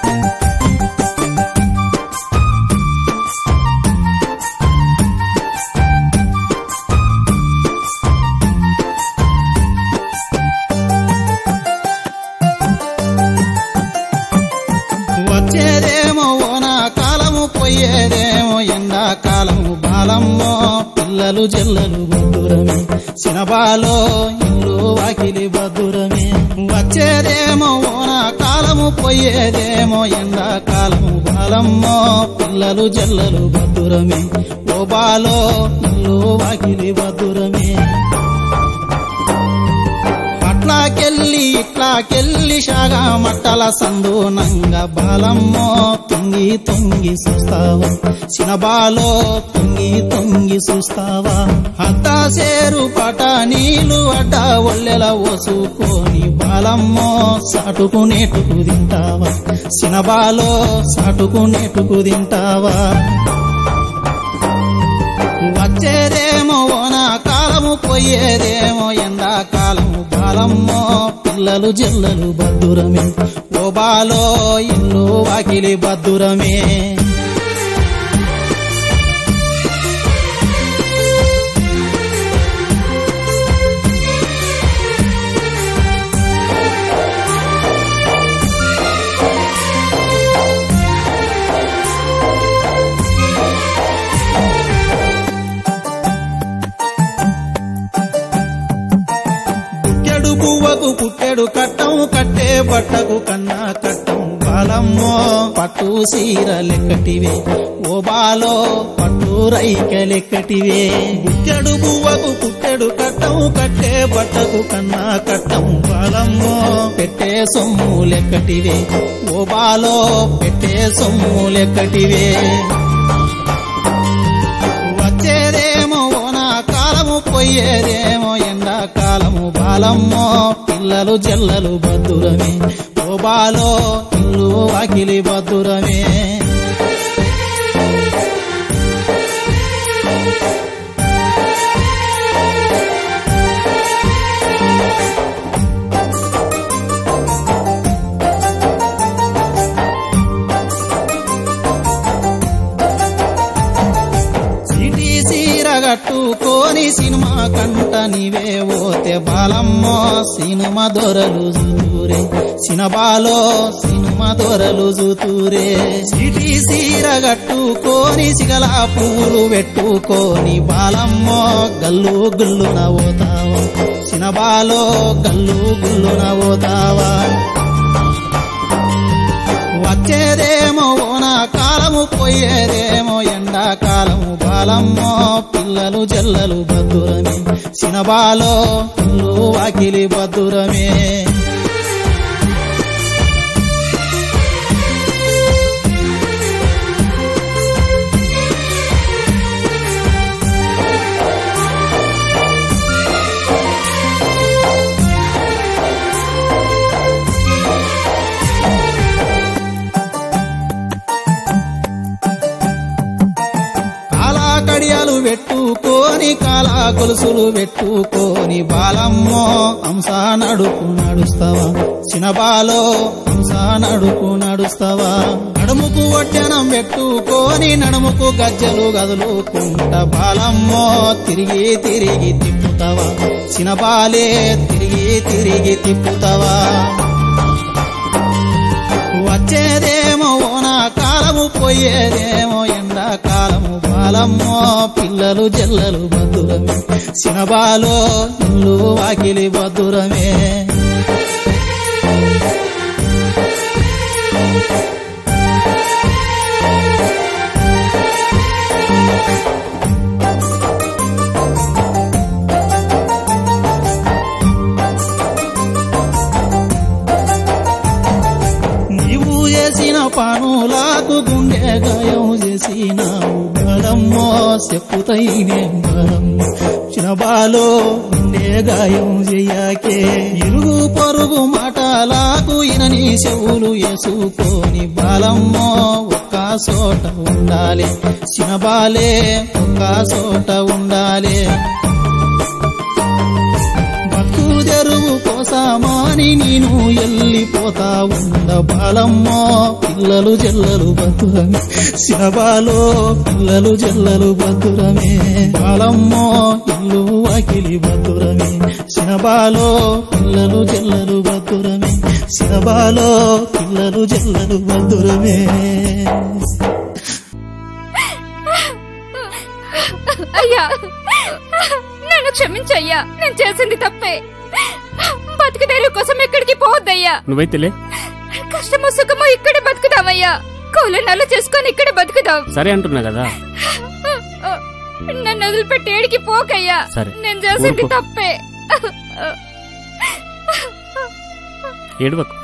వచ్చేదేమో ఓనా కాలము పోయేదేమో ఎండాకాలము బాలమ్మో పిల్లలు జల్లలు బద్దురమే సినబాలో ఇల్లు వాకిలి బద్దురమే వచ్చేదేమో ఓనా కాలము పోయేదేమో ఎండాకాలము బాలమ్మో పిల్లలు జల్లలు బద్దురమే ఓ బాలో ఇల్లు వాకిలి బద్దురమే అట్లాకెళ్ళి ఇట్లాకెళ్ళి షాగా మట్టల సందూనంగ బాలమ్మో తొంగి తొంగి చూస్తావా చినబాలో తొంగి తొంగి చూస్తావా అద్దా సేరు పట నీళ్ళు అడ్డ ఒళ్ళెల ఓసుకొని బాలమ్మో సాటుకునేటుకు తింటావా చినబాలో సాటుకునేటుకు తింటావా వచ్చేదేమో ఓనా కాలము పోయేదేమో ఎండాకాలము బాలమ్మో పిల్లలు జల్లలు బద్దురమే ఓ బాలో ఇల్లు వాకిలి బద్దురమే పుట్టెడు పువ్వకు పుట్టెడు కట్టం కట్టే బట్టకు కన్నా కట్టం బాలమ్మో పట్టు సీర లెక్కటివే ఓ బాలో పట్టు రైక లెక్కటివే పుట్టెడు పువ్వకు పుట్టెడు కట్టం కట్టే బట్టకు కన్నా కట్టం బాలమ్మో పెట్టే సొమ్ము లెక్కటివే ఓ బాలో పెట్టే సొమ్ము లెక్కటివే వచ్చేదేమో ఓనా కాలము పోయేదేమో ఎండాకాలము బాలమ్మో పిల్లలు జల్లలు బద్దురమే ఓ బాలో ఇల్లు వాకిలి బద్దురమే సిటీ సీర కట్టుకోని సినిమా కంట నీవే ఓతే బాలమ్మో సినిమా దొరలు జూతూరే సినబాలో సినిమా దొరలు జూతూరే సిటీ సీర కట్టుకోని సిగల పూలు పెట్టుకోని బాలమ్మో గల్లు గుల్లున ఓతావా సినబాలో గల్లు గుల్లున ఓతావా వచ్చేదేమో ఓనా కాలము పోయేదేమో ఎండాకాలము బాలమ్మో పిల్లలు జల్లలు బద్దురమే సినబాలో ఇల్లు వాకిలి బద్దురమే కాలా కడియాలు పెట్టుకోని కాలా గొలుసులు పెట్టుకోని బాలమ్మో హంస నడుపు నడుస్తావా చినబాలో హంస నడుపు నడుస్తావా నడుముకు వడ్డనం పెట్టుకోని నడుముకు గజ్జలు గదులుకుంట బాలమ్మో తిరిగి తిరిగి తిప్పుతావా చినబాలే తిరిగి తిరిగి తిప్పుతావా వచ్చేదేమో ఓనా కాలము పోయేదేమో ఎండాకాలము బాలమ్మో పిల్లలు జల్లలు బద్దురమే సినబాలో ఇల్లు వాకిలి బద్దురమే నీవు చేసిన పనులకు గుండె గాయం చేసినావు బలమ్మో చెప్పుతైనే బలమ్మో చినబాలో గుండె గాయం చెయ్యాకే ఇరుగు పొరుగు మాటలకు ఇనని చెవులు వేసుకొని బాలమ్మో ఒక్క చోట ఉండాలి చినబాలే ఒక్క చోట ఉండాలి బతుకు తెరువు కోసం కోసమాని నేను ఎల్లిపోతా ఉండ బాలమ్మో పిల్లలు జల్లలు భద్రమే శినబాలో పిల్లలు జల్లలు భద్రమే బాలమ్మో ఇల్లు వాకిలి భద్రమే శినబాలో పిల్లలు జల్లలు భద్రమే శినబాలో పిల్లలు జల్లలు భద్రమే అయ్యా నన్ను క్షమించయ్యా నేను చేసింది తప్పే బతుకుదేరు కోసం ఎక్కడికి పోవద్దయ్యా నువ్వైతేలే కష్టమో సుఖమో ఇక్కడే బతుకుదామయ్యా కూలి నల్ల చేసుకొని ఇక్కడే బతుకుదాం సరే అంటున్నా కదా నన్ను వదిలిపెట్టి ఏడికి పోకయ్యా సరే. నేను చేసింది ఊరుకో. తప్పే ఏడవకు